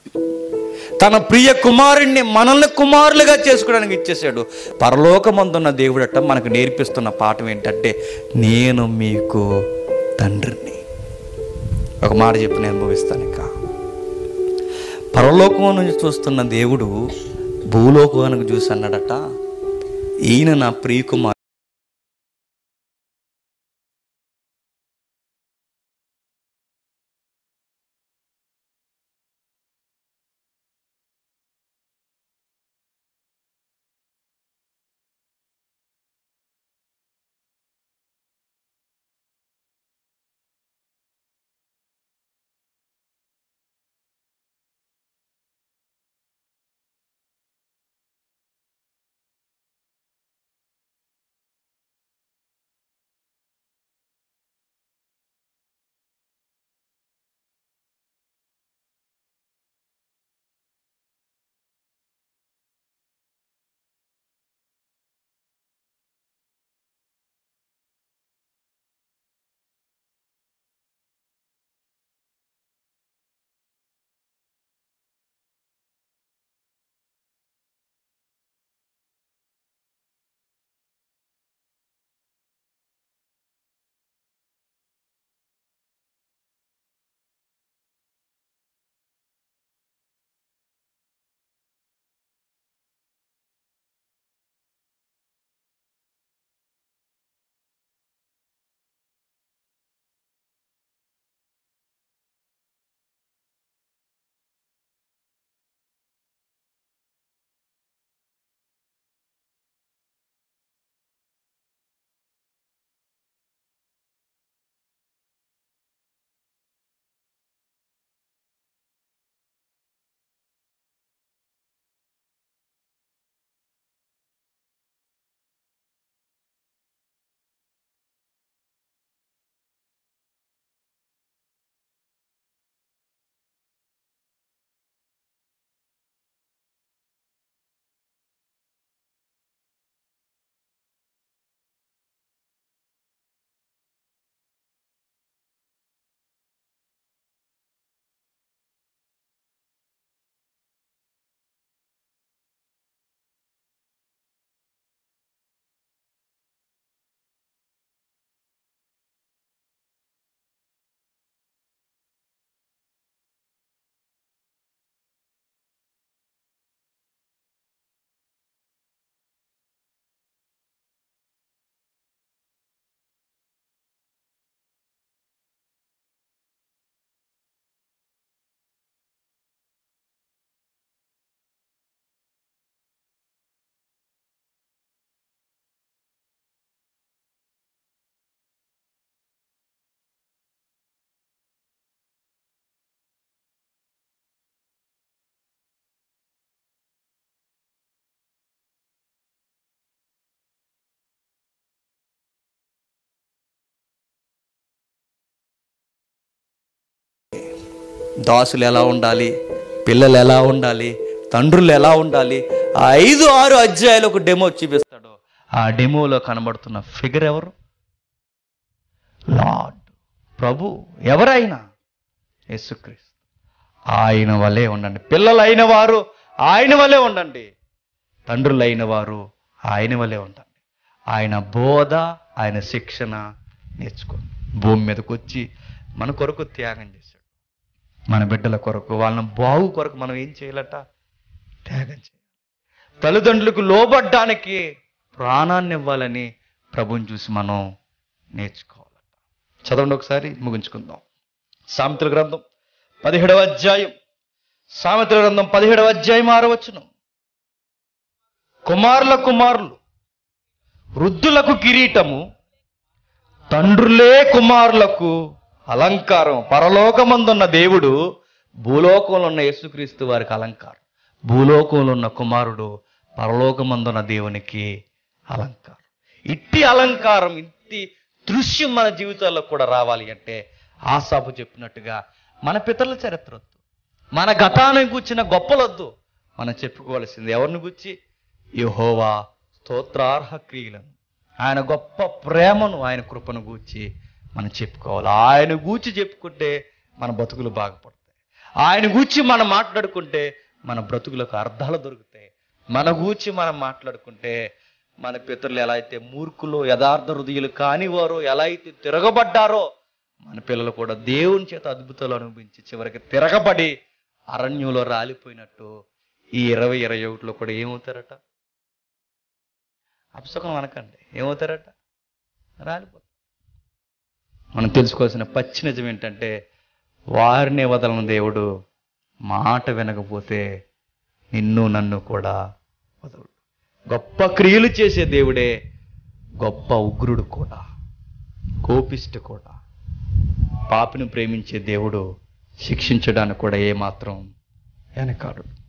తన ప్రియ కుమారుణ్ణి మనల్ని కుమారులుగా చేసుకోవడానికి ఇచ్చేసాడు పరలోకమందున్న దేవుడట మనకు నేర్పిస్తున్న పాఠం ఏంటంటే నేను మీకు తండ్రిని ఒక మాట చెప్పి నేను ముగిస్తాను ఇక పరలోకం నుంచి చూస్తున్న దేవుడు భూలోకానికి చూసి అన్నాడట ఈయన నా ప్రియ కుమార్ దాసులు ఎలా ఉండాలి పిల్లలు ఎలా ఉండాలి తండ్రులు ఎలా ఉండాలి ఆ ఐదు ఆరు అధ్యాయాలు ఒక డెమో చూపిస్తాడు ఆ డెమోలో కనబడుతున్న ఫిగర్ ఎవరు లార్డ్ ప్రభు ఎవరైనా యేసుక్రీస్తు ఆయన వలే ఉండండి పిల్లలైన వారు ఆయన వలే ఉండండి తండ్రులైన వారు ఆయన వలే ఉండండి ఆయన బోధ ఆయన శిక్షణ నేర్చుకోండి భూమి మీదకి వచ్చి మన కొరకు త్యాగం చేశాడు మన బిడ్డల కొరకు వాళ్ళని బాగు కొరకు మనం ఏం చేయాలట త్యాగం చేయాలి తల్లిదండ్రులకు లోబడ్డానికి ప్రాణాన్ని ఇవ్వాలని ప్రభుని చూసి మనం నేర్చుకోవాలట చదవండి ఒకసారి ముగించుకుందాం సామెతల గ్రంథం పదిహేడవ అధ్యాయం సామెతల గ్రంథం పదిహేడవ అధ్యాయం ఆరవచ్చును కుమారుల కుమారులు వృద్ధులకు కిరీటము తండ్రులే కుమారులకు అలంకారం పరలోకమందున్న దేవుడు భూలోకంలో ఉన్న యేసుక్రీస్తు వారికి అలంకారం భూలోకంలో ఉన్న కుమారుడు పరలోకమందున్న దేవునికి అలంకారం ఇట్టి అలంకారం ఇట్టి దృశ్యం మన జీవితాల్లో కూడా రావాలి అంటే ఆసాపు చెప్పినట్టుగా మన పితరుల చరిత్ర వద్దు మన గతాన్ని గూర్చిన గొప్పలొద్దు మనం చెప్పుకోవాల్సింది ఎవరిని గుచ్చి యెహోవా స్తోత్రార్హ క్రియలను ఆయన గొప్ప ప్రేమను ఆయన కృపను గూర్చి మనం చెప్పుకోవాలి ఆయన గూర్చి చెప్పుకుంటే మన బతుకులు బాగుపడతాయి ఆయన గూర్చి మనం మాట్లాడుకుంటే మన బ్రతుకులకు అర్థాలు దొరుకుతాయి మన గూర్చి మనం మాట్లాడుకుంటే మన పితరులు ఎలా అయితే మూర్ఖులు యథార్థ హృదయులు కానివారో ఎలా అయితే తిరగబడ్డారో మన పిల్లలు కూడా దేవుని చేత అద్భుతాలు అనుభవించి చివరికి తిరగబడి అరణ్యంలో రాలిపోయినట్టు ఈ ఇరవై ఇరవై ఒకటిలో కూడా ఏమవుతారట అపసకం అనకండి ఏమవుతారట రాలిపోతారు మనం తెలుసుకోవాల్సిన పచ్చి నిజం ఏంటంటే వారినే వదలని దేవుడు మాట వినకపోతే నిన్ను నన్ను కూడా వదలడు గొప్ప క్రియలు చేసే దేవుడే గొప్ప ఉగ్రుడు కూడా కోపిష్టి కూడా పాపిని ప్రేమించే దేవుడు శిక్షించడానికి కూడా ఏమాత్రం వెనకాడు